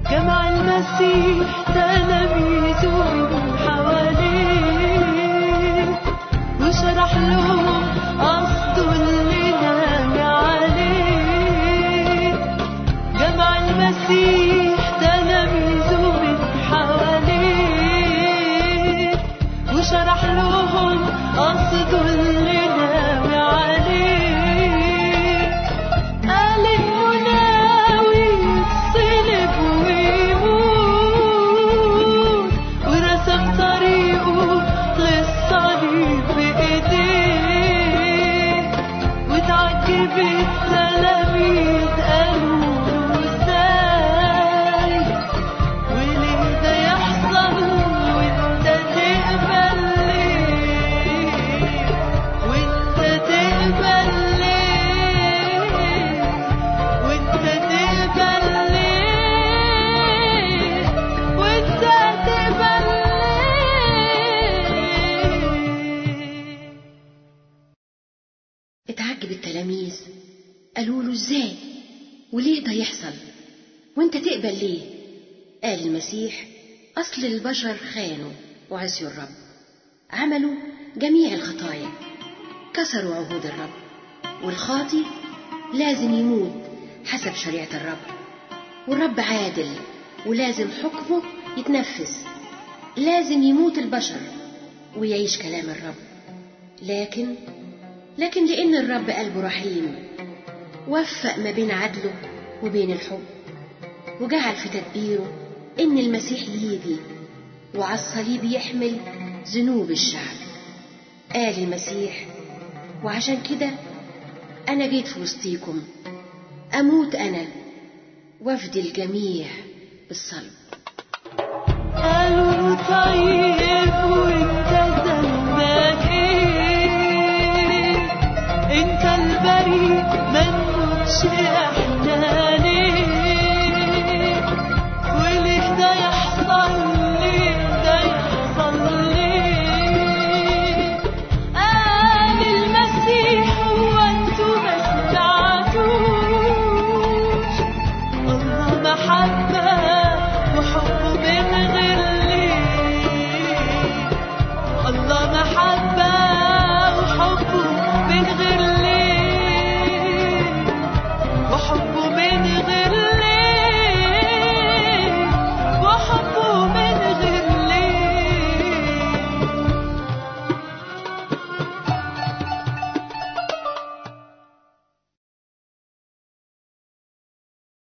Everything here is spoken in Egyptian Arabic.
جمع المسيح تلاميذه من حواليه وشرح لهم قصده اللي ناوي عليه جمع المسيح تلاميذه من حواليه وشرح لهم قصده اللي ناوي عليه قال إنه ناوي يتصلب ويموت ورسم طريقه للصليب بإيديه وتعجب التلاميذ قالوا له ازاي وليه ده يحصل وانت تقبل ليه وانت تقبل ليه وانت تقبل ليه وانت تقبل ليه اتعجب التلاميذ قالوا له ازاي وليه ده يحصل وانت تقبل ليه قال المسيح اصل البشر خانوا وعصيوا الرب عملوا جميع الخطايا كسروا عهود الرب والخاطي لازم يموت حسب شريعة الرب والرب عادل ولازم حكمه يتنفذ لازم يموت البشر ويعيش كلام الرب لكن لكن لأن الرب قلبه رحيم وفق ما بين عدله وبين الحب وجعل في تدبيره إن المسيح يجي وعلى الصليب يحمل ذنوب الشعب قال المسيح وعشان كده أنا جيت في وسطيكم أموت أنا وافدي الجميع بالصلب قالوا له طيب وانت ذنبك ايه انت البريء ما نموتش